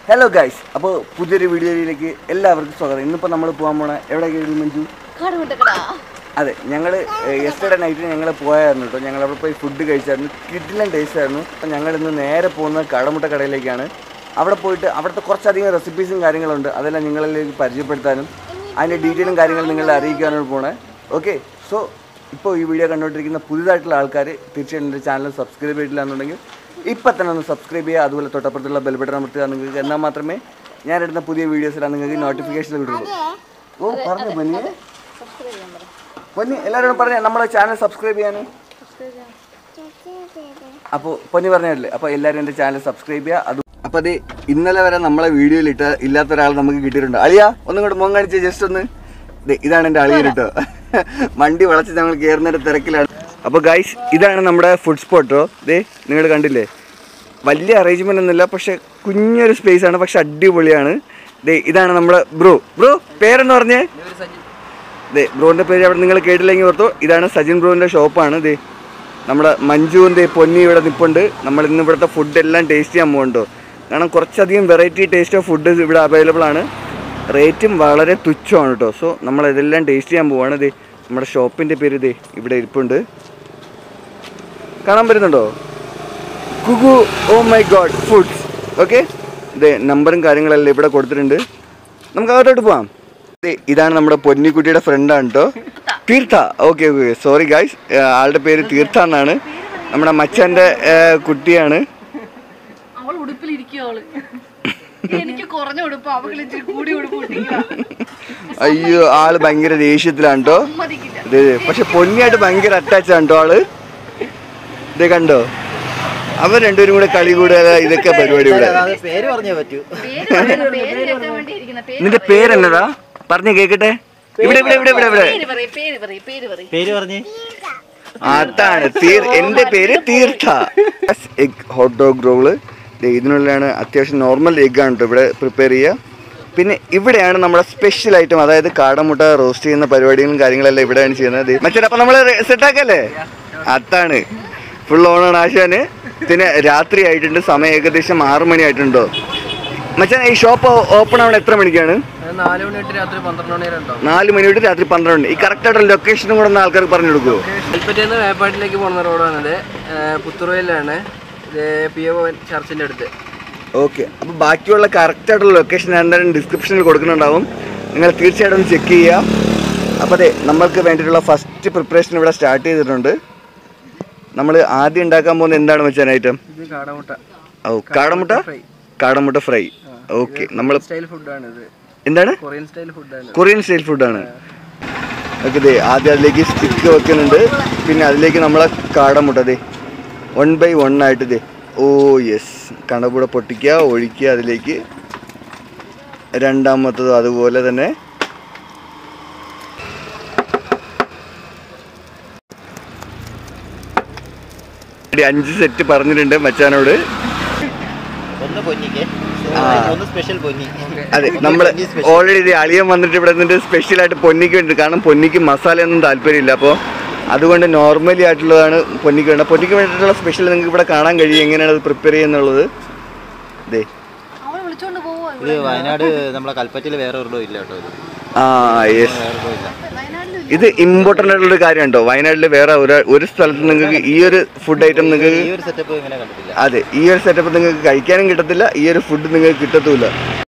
Hello guys അപ്പോൾ പുതിയൊരു വീഡിയോയിലേക്ക് എല്ലാവർക്കും സ്വാഗതം ഇന്നിപ്പോൾ നമ്മൾ പോകാൻ പോണ എവിടേക്ക് മഞ്ജു കാടുകൊണ്ടക്കടാ അതെ ഞങ്ങൾ യെസ്റ്റർഡേ നൈറ്റ് ഞങ്ങൾ പോയായിരുന്നു കേട്ടോ ഞങ്ങൾ അവിടെ പോയി ഫുഡ് കഴിച്ചായിരുന്നു കിഡിലൻ ടേസ്റ്റ് ആയിരുന്നു അപ്പം ഞങ്ങൾ ഇന്ന് നേരെ പോകുന്നത് കടമുട്ട കടയിലേക്കാണ് അവിടെ പോയിട്ട് അവിടുത്തെ കുറച്ചധികം റെസിപ്പീസും കാര്യങ്ങളുണ്ട് അതെല്ലാം നിങ്ങളിലേക്ക് പരിചയപ്പെടുത്താനും അതിൻ്റെ ഡീറ്റെയിലും കാര്യങ്ങളും നിങ്ങളെ അറിയിക്കാനാണ് പോണേ ഓക്കെ സോ ഇപ്പോൾ ഈ വീഡിയോ കണ്ടുകൊണ്ടിരിക്കുന്ന പുതിയതായിട്ടുള്ള ആൾക്കാർ തീർച്ചയായിട്ടും എൻ്റെ ചാനൽ സബ്സ്ക്രൈബ് ചെയ്തിട്ടില്ല എന്നുണ്ടെങ്കിൽ ഇപ്പം തന്നെ ഒന്ന് സബ്സ്ക്രൈബ് ചെയ്യുക അതുപോലെ തൊട്ടപ്പുറത്തുള്ള ബെൽ ബട്ടൺ അമർത്തുക നിങ്ങൾക്ക് എന്നാൽ മാത്രമേ ഞാൻ ഇടുന്ന പുതിയ വീഡിയോസിലാണ് നിങ്ങൾക്ക് നോട്ടിഫിക്കേഷൻ കിട്ടുള്ളൂ ഓ പറഞ്ഞു പൊന്നിയെ പൊന്നി എല്ലാവരോടും പറഞ്ഞ നമ്മളെ ചാനൽ സബ്സ്ക്രൈബ് ചെയ്യാനും അപ്പോൾ പൊന്നി പറഞ്ഞല്ലേ അപ്പോൾ എല്ലാവരും എൻ്റെ ചാനൽ സബ്സ്ക്രൈബ് ചെയ്യുക അത് അപ്പോൾ അത് ഇന്നലെ വരെ നമ്മളെ വീഡിയോയിൽ ഇട്ട ഇല്ലാത്ത ഒരാൾ നമുക്ക് കിട്ടിയിട്ടുണ്ട് അളിയ ഒന്നും കൂടെ മോൻ കാണിച്ച് ജസ്റ്റ് ഒന്ന് ദേ, ഇതാണ് എൻ്റെ അളിയൻ കേട്ടോ വണ്ടി വളച്ച് ഞങ്ങൾ കയറുന്നൊരു തിരക്കിലാണ് അപ്പോൾ ഗൈസ് ഇതാണ് നമ്മുടെ ഫുഡ് സ്പോട്ടോ ദേ നിങ്ങൾ കണ്ടില്ലേ വലിയ അറേഞ്ച്മെൻ്റ് ഒന്നുമില്ല പക്ഷെ കുഞ്ഞൊരു സ്പേസ് ആണ് പക്ഷെ അടിപൊളിയാണ് ദേ ഇതാണ് നമ്മുടെ ബ്രോ ബ്രോ പേരെന്ന് പറഞ്ഞേ ദേ ബ്രോന്റെ പേര് അവിടെ നിങ്ങൾ കേട്ടില്ലെങ്കിൽ ഓർത്തു ഇതാണ് സജിൻ ബ്രോന്റെ ഷോപ്പാണ് ദേ നമ്മുടെ മഞ്ജുവും ദേ പൊന്നി ഇവിടെ നിൽപ്പുണ്ട് നമ്മൾ ഇന്ന് ഇവിടുത്തെ ഫുഡ് എല്ലാം ടേസ്റ്റ് ചെയ്യാൻ പോകുന്നുണ്ടോ കാരണം കുറച്ചധികം വെറൈറ്റി ടേസ്റ്റ് ഓഫ് ഫുഡ് ഇവിടെ അവൈലബിൾ ആണ് റേറ്റും വളരെ തുച്ഛമാണ് കേട്ടോ സോ നമ്മൾ ഇതെല്ലാം ടേസ്റ്റ് ചെയ്യാൻ പോവാണ് ദേ നമ്മുടെ ഷോപ്പിൻ്റെ പേര് ദേ ഇവിടെ ഇരിപ്പുണ്ട് കാണാൻ പറ്റുന്നുണ്ടോ കുകു oh my god foods okay ഇതേ നമ്പറും കാര്യങ്ങളെല്ലാം ഇവിടെ കൊടുത്തിട്ടുണ്ട് നമുക്ക് അകത്തോട്ട് പോവാം ദേ, ഇതാണ് നമ്മുടെ പൊന്നിക്കുട്ടിയുടെ ഫ്രണ്ടാണ് കേട്ടോ Theertha okay okay sorry guys ആളുടെ പേര് തീർത്ഥ എന്നാണ് നമ്മുടെ മച്ചാൻ്റെ കുട്ടിയാണ് അവൾ ഉടുപ്പിലിരിക്കും അവള് എനിക്ക് കുറഞ്ഞ ഉടുപ്പ് അവൾക്ക് ഇച്ചിരി കൂടി ഉടുപ്പ് കിട്ടിയില്ല അയ്യോ ആള് ഭയങ്കര ദേഷ്യത്തിലാണ് കേട്ടോ സമ്മതിക്കില്ല ഇതേ പക്ഷെ പൊന്നിയായിട്ട് ഭയങ്കര അറ്റാച്ച് ആണ് കേട്ടോ ആള് ഇതേ കണ്ടോ അവർ രണ്ടുപേരും കൂടെ കളി കൂടുക ഇതൊക്കെ പരിപാടി ഇവിടെ അത് പേര് പറഞ്ഞേ പറ്റൂ പേര് പറയണം, പേര് കേൾക്കാൻ വേണ്ടി ഇരിക്കുന്ന പേര് നിന്റെ പേരെന്നതാ പറഞ്ഞു കേക്കട്ടെ ഇവിടെ ഇവിടെ ഇവിടെ ഇവിടെ ഇവിടെ പേര് പറയും പേര് പറയും പേര് പറയും പേര് പറഞ്ഞേ അതാണ് തീർ എന്റെ പേര് Theertha egg hot dog roll ഇതിനുള്ളിലാണ് അത്യാവശ്യം നോർമൽ എഗ് ആണ് കേട്ടോ ഇവിടെ പ്രിപ്പയർ ചെയ്യുക പിന്നെ ഇവിടെയാണ് നമ്മുടെ സ്പെഷ്യൽ ഐറ്റം അതായത് കാടമുട്ട റോസ്റ്റ് ചെയ്യുന്ന പരിപാടികളും കാര്യങ്ങളെല്ലാം ഇവിടെയാണ് ചെയ്യുന്നത് മറ്റേ അപ്പം നമ്മൾ സെറ്റാക്കല്ലേ അതാണ് ഫുൾ ഓണാണ് ആശാന് പിന്നെ രാത്രി ആയിട്ടുണ്ട് സമയം ഏകദേശം ആറ് മണി ആയിട്ടുണ്ടോ മച്ചാൻ ഈ ഷോപ്പ് ഓപ്പൺ ആവണ എത്ര മണിക്കാണ് നാല് മണി തൊട്ട് രാത്രി പന്ത്രണ്ട് മണി വരെ ഉണ്ടാവും നാല് മണി തൊട്ട് രാത്രി പന്ത്രണ്ട് മണി ഈ കറക്റ്റ് ആയിട്ടുള്ള ലൊക്കേഷനും കൂടെ ഒന്ന് ആൾക്കാർക്ക് പറഞ്ഞു കൊടുക്കുമോ കൽപ്പറ്റയിൽ നിന്ന് വേപ്പാട്ടിലേക്ക് പോകുന്ന റോഡാണിത് പുത്തുറയിലാണ് ഇത് പി ഒ ചർച്ചിൻ്റെ അടുത്ത് ഓക്കെ അപ്പോൾ ബാക്കിയുള്ള കറക്റ്റ് ആയിട്ടുള്ള ലൊക്കേഷൻ എന്തായാലും ഡിസ്ക്രിപ്ഷനിൽ കൊടുക്കുന്നുണ്ടാവും നിങ്ങൾ തീർച്ചയായിട്ടും ചെക്ക് ചെയ്യുക അപ്പോൾ അതെ നമ്മൾക്ക് വേണ്ടിയിട്ടുള്ള ഫസ്റ്റ് പ്രിപ്പറേഷൻ ഇവിടെ സ്റ്റാർട്ട് ചെയ്തിട്ടുണ്ട് നമ്മൾ ആദ്യം ഉണ്ടാക്കാൻ പോകുന്ന എന്താണ് വെച്ചാൽ ഐറ്റം ഇത് കാടമുട്ട ഓ കാടമുട്ട കാടമുട്ട ഫ്രൈ ഓക്കെ നമ്മൾ സ്റ്റൈൽ ഫുഡാണ് ഇത് എന്താണ് കൊറിയൻ സ്റ്റൈൽ ഫുഡാണ് കൊറിയൻ സ്റ്റൈൽ ഫുഡാണ് ഓക്കെ ദേ ആദ്യം അതിലേക്ക് സ്റ്റിക്ക് വെക്കുന്നുണ്ട് പിന്നെ അതിലേക്ക് നമ്മളെ കാടമുട്ട ദേ വൺ ബൈ വൺ ആയിട്ട് ദേ ഓ യെസ് കടപുട പൊട്ടിക്കുക ഒഴിക്കുക അതിലേക്ക് രണ്ടാമത്തതും അതുപോലെ തന്നെ ഒരു അഞ്ച് സെറ്റ് പറഞ്ഞിട്ടുണ്ട് മച്ചാനോട് ഒന്ന് പൊന്നിക്ക് ഒന്ന് സ്പെഷ്യൽ പൊന്നി അതെ നമ്മൾ ഓൾറെഡി അളിയൻ വന്നിട്ട് ഇവിടെ നിന്നിട്ട് സ്പെഷ്യൽ ആയിട്ട് പൊന്നിക്ക് വേണ്ടി കാരണം പൊന്നിക്ക് മസാലയൊന്നും താല്പര്യമില്ല അപ്പോൾ അതുകൊണ്ട് നോർമലി ആയിട്ടുള്ളതാണ് പൊന്നിക്ക് വേണ്ടത് പൊന്നിക്ക് വേണ്ടിയിട്ടുള്ള സ്പെഷ്യൽ നിങ്ങൾക്ക് ഇവിടെ കാണാൻ കഴിയും എങ്ങനെയാണ് അത് പ്രിപ്പയർ ചെയ്യുന്നുള്ളത് ദേ അവൾ വിളിച്ചോണ്ട് പോവോ ഇത് വയനാട് നമ്മളെ കൽപ്പറ്റയിൽ വേറെ ഒരിടവും ഇല്ല കേട്ടോ ഇത് ആ യെസ് വേറെ ഒരിടവും ഇല്ല വയനാട്ടിലും ഇത് ഇമ്പോർട്ടൻ്റ് ആയിട്ടുള്ള ഒരു കാര്യം ഉണ്ടോ വയനാട്ടിൽ വേറെ ഒരു ഒരു സ്ഥലത്ത് നിങ്ങൾക്ക് ഈ ഒരു ഫുഡ് ഐറ്റം നിങ്ങൾക്ക് ഈ ഒരു സെറ്റപ്പ് ഇങ്ങനെ കണ്ടിട്ടില്ല അതെ ഈ ഒരു സെറ്റപ്പ് നിങ്ങൾക്ക് കഴിക്കാനും കിട്ടത്തില്ല ഈ ഒരു ഫുഡ് നിങ്ങൾക്ക് കിട്ടത്തുമില്ല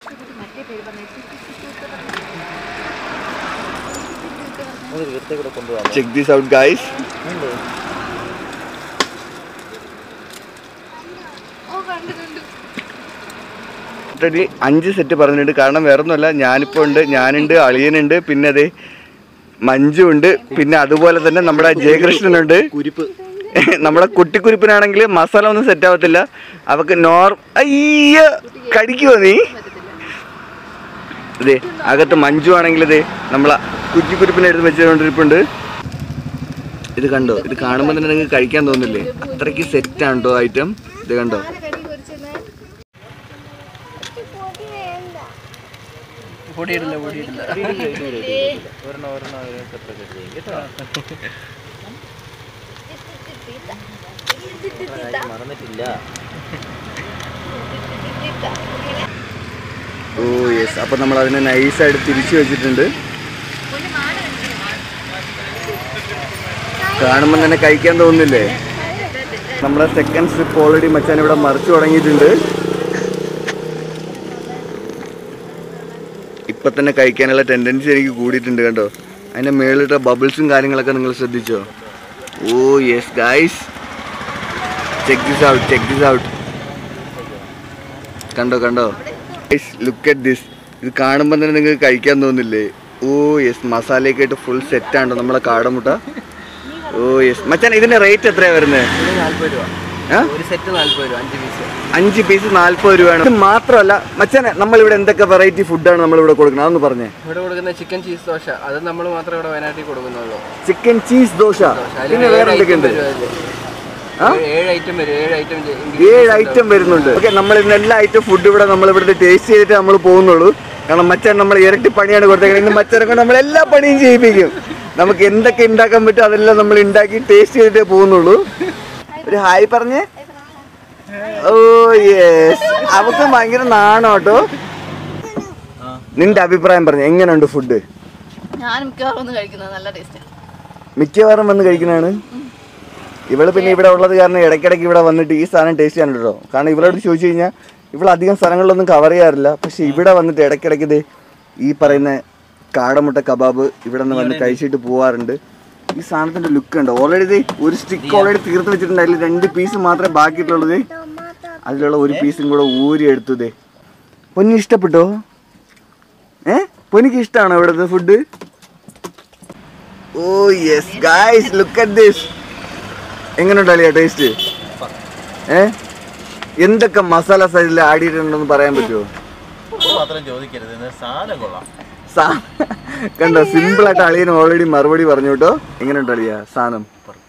അത് വീട്ടിൽ കൂടെ കൊണ്ടുപോകാം check these out guys oh കണ്ടു കണ്ടു ഓൾറെഡി അഞ്ച് സെറ്റ് പറഞ്ഞിട്ടുണ്ട് കാരണം വേറെ ഒന്നുമല്ല ഞാനിപ്പോൾ ഉണ്ട് ഞാനുണ്ട് അളിയനുണ്ട് പിന്നെ അതെ മഞ്ജു ഉണ്ട് പിന്നെ അതുപോലെ തന്നെ നമ്മുടെ ജയകൃഷ്ണനുണ്ട് കുരിപ്പ് നമ്മുടെ കുട്ടിക്കുരിപ്പിനാണെങ്കിൽ മസാല ഒന്നും സെറ്റ് ആവത്തില്ല അവക്ക് നോർ അയ്യ കടിക്കുവോ നീ അതെ അകത്ത് മഞ്ജു ആണെങ്കിൽ ഇതേ നമ്മളെ കുറ്റിക്കുരിപ്പിനെ എടുത്ത് വെച്ചുകൊണ്ടിരിപ്പുണ്ട് ഇത് കണ്ടോ ഇത് കാണുമ്പോൾ തന്നെ നിങ്ങൾക്ക് കഴിക്കാൻ തോന്നില്ലേ അത്രയ്ക്ക് സെറ്റാണ് കേട്ടോ ഐറ്റം ഇത് കണ്ടോ പൊടിയിടില്ല പൊടിയിടില്ല ഒരെണ്ണം ഒരെണ്ണം ഒരു സെപ്പറേറ്റ് ചെയ്യും കേട്ടോ മറന്നിട്ടില്ല ഗൈസ് അപ്പോൾ നമ്മൾ അതിനെ നൈസായിട്ട് തിരിച്ചു വെച്ചിട്ടുണ്ട് കാണുമ്പോൾ തന്നെ കഴിക്കാൻ തോന്നുന്നില്ലേ നമ്മുടെ സെക്കൻഡ് സ്ട്രിപ്പ് ഓൾറെഡി മച്ചാൻ ഇവിടെ മറിച്ചു തുടങ്ങിയിട്ടുണ്ട് ഇപ്പൊ തന്നെ കഴിക്കാനുള്ള ടെൻഡൻസി എനിക്ക് കൂടിയിട്ടുണ്ട് കണ്ടോ അതിന്റെ മേളിട്ട ബബിൾസും കാര്യങ്ങളൊക്കെ നിങ്ങൾ ശ്രദ്ധിച്ചോ oh yes guys check this out check this out കണ്ടോ കണ്ടോ ഗൈസ് ലുക്ക് അറ്റ് ദിസ് ഇത് കാണുമ്പോൾ തന്നെ നിങ്ങൾക്ക് കഴിക്കാൻ തോന്നില്ലേ ഓ യെസ് മസാലയൊക്കെ ആയിട്ട് ഫുൾ സെറ്റ് ആണോ നമ്മളെ കാടമുട്ട ഓ യെസ് മച്ചാൻ ഇതിന്റെ റേറ്റ് എത്രയാ വരുന്നത് ഇത് നാല്പത് രൂപ ആ ഒരു സെറ്റ് നാല്പത് രൂപ അഞ്ച് പീസ് അഞ്ച് പീസ് നാല്പത് രൂപയാണ് ഇത് മാത്രമല്ല മച്ചാനെ നമ്മളിവിടെ എന്തൊക്കെ വെറൈറ്റി ഫുഡാണ് നമ്മളിവിടെ കൊടുക്കുന്നത് അതൊന്ന് പറഞ്ഞേ ഇവിടെ കൊടുക്കുന്ന ചിക്കൻ ചീസ് ദോശ അത് നമ്മൾ മാത്രമേ ഇവിടെ വയനാട്ടിൽ കൊടുക്കുന്നുള്ളൂ ചിക്കൻ ചീസ് ദോശ അതിൽ പിന്നെ ഏഴ് വേറെ item എന്തൊക്കെയുണ്ട് വരും അതില്. ആ? ഏഴ് ഐറ്റം വരും ഏഴ് ഐറ്റം ഏഴ് ഐറ്റം വരുന്നുണ്ട് ഓക്കെ നമ്മൾ ഇന്ന് എല്ലാ ഐറ്റം ഫുഡ് ഇവിടെ നമ്മൾ ഇവിടുത്തെ ടേസ്റ്റ് ചെയ്തിട്ട് നമ്മൾ പോകുന്നുള്ളൂ കാരണം മച്ചാൻ നമ്മൾ ഇരട്ടി പണിയാണ് കൊടുത്തേക്കുന്നത് ഇന്ന് മച്ചാനെ കൊണ്ട് നമ്മൾ എല്ലാ പണിയും ചെയ്യിപ്പിക്കും നമുക്ക് എന്തൊക്കെ ഉണ്ടാക്കാൻ പറ്റും അതെല്ലാം നമ്മൾ ഉണ്ടാക്കി ടേസ്റ്റ് ചെയ്തിട്ടേ പോകുന്നുള്ളൂ ഒരു ഹായ് പറഞ്ഞേ ഓ യെസ് അവക്ക് ഭയങ്കര നാണോ കേട്ടോ നിന്റെ അഭിപ്രായം പറഞ്ഞു എങ്ങനെയുണ്ട് ഫുഡ് ഞാൻ മിക്കവാറും ഒന്ന് കഴിക്കുന്നത് നല്ല ടേസ്റ്റ് മിക്കവാറും വന്ന് കഴിക്കുന്നതാണ് ഇവള് പിന്നെ ഇവിടെ ഉള്ളത് കാരണം ഇടയ്ക്കിടയ്ക്ക് ഇവിടെ വന്നിട്ട് ഈ സാധനം ടേസ്റ്റ് ചെയ്യാൻ കേട്ടോ കാരണം ഇവളോട് ചോദിച്ചു കഴിഞ്ഞാൽ ഇവൾ അധികം സ്ഥലങ്ങളിലൊന്നും കവർ ചെയ്യാറില്ല പക്ഷെ ഇവിടെ വന്നിട്ട് ഇടയ്ക്കിടയ്ക്ക് ദേ ഈ പറയുന്ന കാടമുട്ട കബാബ് ഇവിടെ നിന്ന് വന്ന് കഴിച്ചിട്ട് പോവാറുണ്ട് ഈ സാധനത്തിന്റെ ലുക്ക് ഉണ്ട് ഓൾറെഡി ദേ ഒരു സ്റ്റിക്ക് ഓൾറെഡി തീർത്ത് വെച്ചിട്ടുണ്ട് അതിൽ രണ്ട് പീസ് മാത്രമേ ബാക്കിയിട്ടുള്ളൂ ദേ അതിലുള്ള ഒരു പീസും കൂടെ ഊരി എടുത്തു ദേ പൊന്നി ഇഷ്ടപ്പെട്ടോ ഏ പൊന്നിക്ക് ഇഷ്ടമാണോ ഇവിടുത്തെ food oh yes guys look at this എങ്ങനെയുണ്ട് അളിയ ടേസ്റ്റ് ഏ എന്തൊക്കെ മസാല സൈഡിൽ ആടിയിട്ടുണ്ടെന്ന് പറയാൻ പറ്റുമോ മാത്രം ചോദിക്കരുത് ഇത് സാധനം കൊള്ളാം സാ- കണ്ടോ സിമ്പിൾ ആയിട്ട് അളിയന് ഓൾറെഡി മറുപടി പറഞ്ഞു കേട്ടോ എങ്ങനെയുണ്ട് അളിയ സാധനം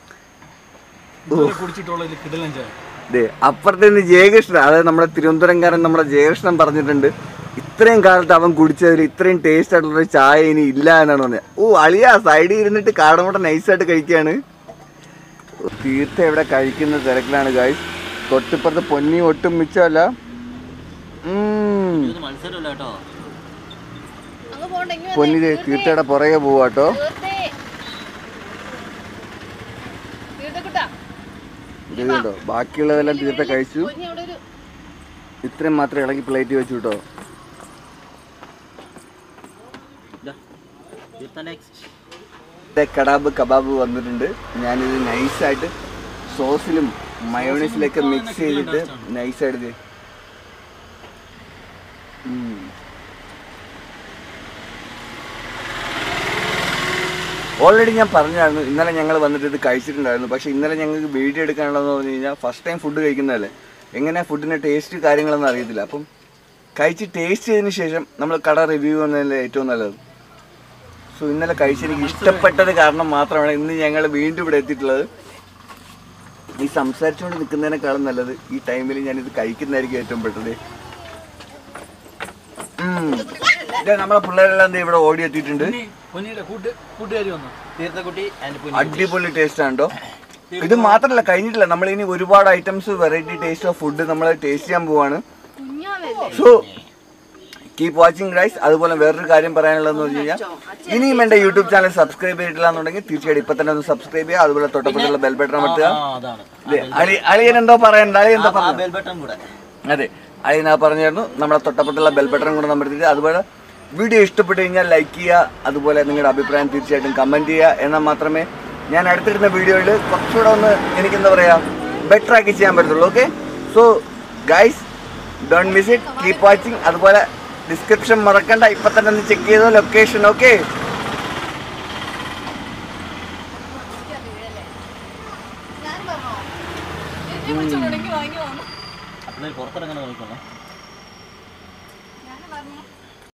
ദേ അപ്പുറത്തെ നിന്ന് ജയകൃഷ്ണൻ അതായത് നമ്മുടെ തിരുവനന്തപുരംകാരൻ നമ്മുടെ ജയകൃഷ്ണൻ പറഞ്ഞിട്ടുണ്ട് ഇത്രയും കാലത്ത് അവൻ കുടിച്ചതിൽ ഇത്രയും ടേസ്റ്റ് ആയിട്ടുള്ള ഒരു ചായ ഇനി ഇല്ല എന്നാണ് പറഞ്ഞത് ഓ അളിയ സൈഡിൽ ഇരുന്നിട്ട് കാടമുട്ട നൈസായിട്ട് കഴിക്കുകയാണ് തീർത്ത ഇവിടെ കഴിക്കുന്ന തിരക്കിലാണ് ഗായ്സ് തൊട്ടിപ്പുറത്ത് പൊന്നി ഒട്ടും മിച്ചമല്ല ഉം. ഇത് മത്സരമല്ല കേട്ടോ അങ്ങ് പോണ്ടെങ്കിൽ പൊന്നി ദേ തീർത്തയുടെ പുറകെ പോവാട്ടോ തീർത്തക്കുട്ടാ ഇത് കേട്ടോ ബാക്കിയുള്ളതെല്ലാം തീർത്ത കഴിച്ചു പൊന്നി അവിടെ ഒരു ഇത്രയും മാത്രം ഇളകി പ്ലേറ്റ് വെച്ചു കേട്ടോ നെക്സ്റ്റ് ദേ കടാബ് കബാബ് വന്നിട്ടുണ്ട് ഞാനിത് നൈസായിട്ട് സോസിലും മയോണൈസിലൊക്കെ മിക്സ് ചെയ്തിട്ട് നൈസായിട്ട് ഇത് ഉം. ഓൾറെഡി ഞാൻ പറഞ്ഞായിരുന്നു ഇന്നലെ ഞങ്ങൾ വന്നിട്ട് ഇത് കഴിച്ചിട്ടുണ്ടായിരുന്നു പക്ഷേ ഇന്നലെ ഞങ്ങൾക്ക് വീഡിയോ എടുക്കാനുള്ളതെന്ന് പറഞ്ഞു കഴിഞ്ഞാൽ ഫസ്റ്റ് ടൈം ഫുഡ് കഴിക്കുന്നതല്ലേ എങ്ങനെ ഫുഡിൻ്റെ ടേസ്റ്റ് കാര്യങ്ങളൊന്നും അറിയത്തില്ല അപ്പം കഴിച്ച് ടേസ്റ്റ് ചെയ്തതിന് ശേഷം നമ്മൾ കട റിവ്യൂ ചെയ്യുന്നതല്ലേ ഏറ്റവും നല്ലത് സോ ഇന്നലെ കഴിച്ചെനിക്ക് ഇഷ്ടപ്പെട്ടത് കാരണം മാത്രമാണ് ഇന്ന് ഞങ്ങൾ വീണ്ടും ഇവിടെ എത്തിയിട്ടുള്ളത് ഈ സംസാരിച്ചുകൊണ്ട് നിൽക്കുന്നതിനേക്കാളും നല്ലത് ഈ ടൈമിൽ ഞാനിത് കഴിക്കുന്നതായിരിക്കും ഏറ്റവും പെട്ടത് ഉം. ദേ നമ്മളെ പിള്ളേരെല്ലാം ദേ ഇവിടെ ഓടി എത്തിയിട്ടുണ്ട് തീർത്ഥക്കുട്ടി ആൻഡ് അടിപൊളി ടേസ്റ്റ് ആണ് കേട്ടോ ഇത് മാത്രമല്ല കഴിഞ്ഞിട്ടില്ല നമ്മൾ ഇനി ഒരുപാട് items variety taste of food നമ്മൾ ടേസ്റ്റ് ചെയ്യാൻ പോവാണ് കുഞ്ഞാവല്ലേ സോ കീപ് വാച്ചിങ് ഗൈസ് അതുപോലെ വേറൊരു കാര്യം പറയാനുള്ളതെന്ന് പറഞ്ഞു കഴിഞ്ഞാൽ ഇനിയും എൻ്റെ യൂട്യൂബ് ചാനൽ സബ്സ്ക്രൈബ് ചെയ്തിട്ടില്ല എന്നുണ്ടെങ്കിൽ തീർച്ചയായിട്ടും ഇപ്പൊ തന്നെ ഒന്ന് സബ്സ്ക്രൈബ് ചെയ്യുക അതുപോലെ തൊട്ടപ്പുറത്തുള്ള ബെൽ ബട്ടൺ അമർത്തുക അതാണ് ദേ, അളി അളിയൻ എന്തോ പറയണ്ട അളി എന്തോ ആ പറഞ്ഞു ബെൽ ബട്ടൺ കൂടെ അതെ അളിയൻ ആ പറഞ്ഞായിരുന്നു നമ്മുടെ തൊട്ടപ്പുറത്തുള്ള ബെൽ ബട്ടൺ കൂടെ അമർത്തിയിട്ട് അതുപോലെ വീഡിയോ ഇഷ്ടപ്പെട്ട് കഴിഞ്ഞാൽ ലൈക്ക് ചെയ്യുക അതുപോലെ നിങ്ങളുടെ അഭിപ്രായം തീർച്ചയായിട്ടും കമന്റ് ചെയ്യുക എന്നാൽ മാത്രമേ ഞാൻ അടുത്തിടുന്ന വീഡിയോയിൽ കുറച്ചുകൂടെ ഒന്ന് എനിക്ക് എന്താ പറയാ ബെറ്റർ ആക്കി ചെയ്യാൻ പറ്റത്തുള്ളൂ okay so guys don't miss it keep watching അതുപോലെ ഡിസ്ക്രിപ്ഷൻ മറക്കണ്ട ഇപ്പൊ തന്നെ ഒന്ന് ചെക്ക് ചെയ്തോ ലൊക്കേഷൻ ഓക്കെ ഞാൻ പറഞ്ഞോ എന്നെ വിളിച്ചോണ്ടെങ്കിൽ വാങ്ങി വന്നു അപ്പോൾ പുറത്തിറങ്ങാൻ നോക്കണം ഞാൻ പറഞ്ഞു